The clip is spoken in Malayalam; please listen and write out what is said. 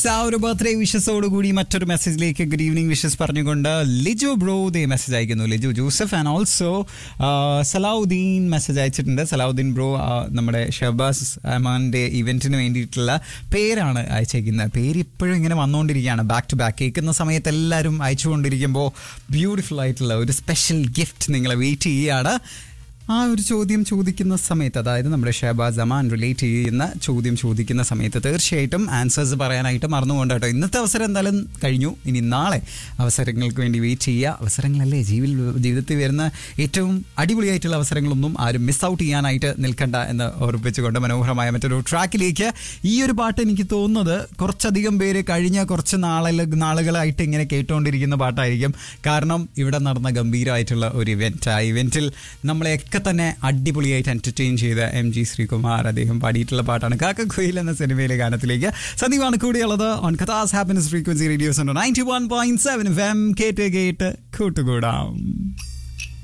ആ ഒരു ബർത്ത്ഡേ വിഷസോട് കൂടി മറ്റൊരു മെസ്സേജിലേക്ക് ഗുഡ് ഈവനിങ് വിഷസ് പറഞ്ഞുകൊണ്ട് ലിജു ബ്രോ ദേ മെസ്സേജ് അയക്കുന്നു Liju Joseph and also Salahuddin message അയച്ചിട്ടുണ്ട് സലാവുദ്ദീൻ ബ്രോ നമ്മുടെ ഷഹബാസ് അമാന്റെ ഇവന്റിന് വേണ്ടിയിട്ടുള്ള പേരാണ് അയച്ചേക്കുന്നത് പേര് ഇപ്പോഴും ഇങ്ങനെ വന്നുകൊണ്ടിരിക്കുകയാണ് ബാക്ക് ടു ബാക്ക് കേൾക്കുന്ന സമയത്ത് എല്ലാവരും അയച്ചുകൊണ്ടിരിക്കുമ്പോൾ ബ്യൂട്ടിഫുൾ ആയിട്ടുള്ള ഒരു സ്പെഷ്യൽ ഗിഫ്റ്റ് നിങ്ങളെ വെയിറ്റ് ചെയ്യുകയാണ് ആ ഒരു ചോദ്യം ചോദിക്കുന്ന സമയത്ത് അതായത് നമ്മുടെ ഷഹബാസ് അമാൻ റിലേറ്റ് ചെയ്യുന്ന ചോദ്യം ചോദിക്കുന്ന സമയത്ത് തീർച്ചയായിട്ടും ആൻസേഴ്സ് പറയാനായിട്ട് മറന്നുകൊണ്ട് കേട്ടോ ഇന്നത്തെ അവസരം എന്തായാലും കഴിഞ്ഞു ഇനി നാളെ അവസരങ്ങൾക്ക് വേണ്ടി വെയിറ്റ് ചെയ്യുക അവസരങ്ങളല്ലേ ജീവിൽ ജീവിതത്തിൽ വരുന്ന ഏറ്റവും അടിപൊളിയായിട്ടുള്ള അവസരങ്ങളൊന്നും ആരും മിസ് ഔട്ട് ചെയ്യാനായിട്ട് നിൽക്കണ്ട എന്ന് ഓർപ്പിച്ചുകൊണ്ട് മനോഹരമായ മറ്റൊരു ട്രാക്കിലേക്ക് ഈ ഒരു പാട്ട് എനിക്ക് തോന്നുന്നത് കുറച്ചധികം പേര് കഴിഞ്ഞ കുറച്ച് നാളെ നാളുകളായിട്ട് ഇങ്ങനെ കേട്ടുകൊണ്ടിരിക്കുന്ന പാട്ടായിരിക്കും കാരണം ഇവിടെ നടന്ന ഗംഭീരമായിട്ടുള്ള ഒരു ഇവന്റ് ആ ഇവന്റിൽ നമ്മളെയൊക്കെ തന്നെ അടിപൊളിയായിട്ട് എന്റർടൈൻ ചെയ്ത എം ജി ശ്രീകുമാർ അദ്ദേഹം പാടിയിട്ടുള്ള പാട്ടാണ് കാക്കക്കുയിൽ എന്ന സിനിമയിലെ ഗാനത്തിലേക്ക് സന്ദീപാണ് കൂടിയുള്ളത് ഓൺ കഥാസ് happiness frequency radio's ninety one point seven F M കേട്ട് കേട്ട് കൂട്ടുകൂടാം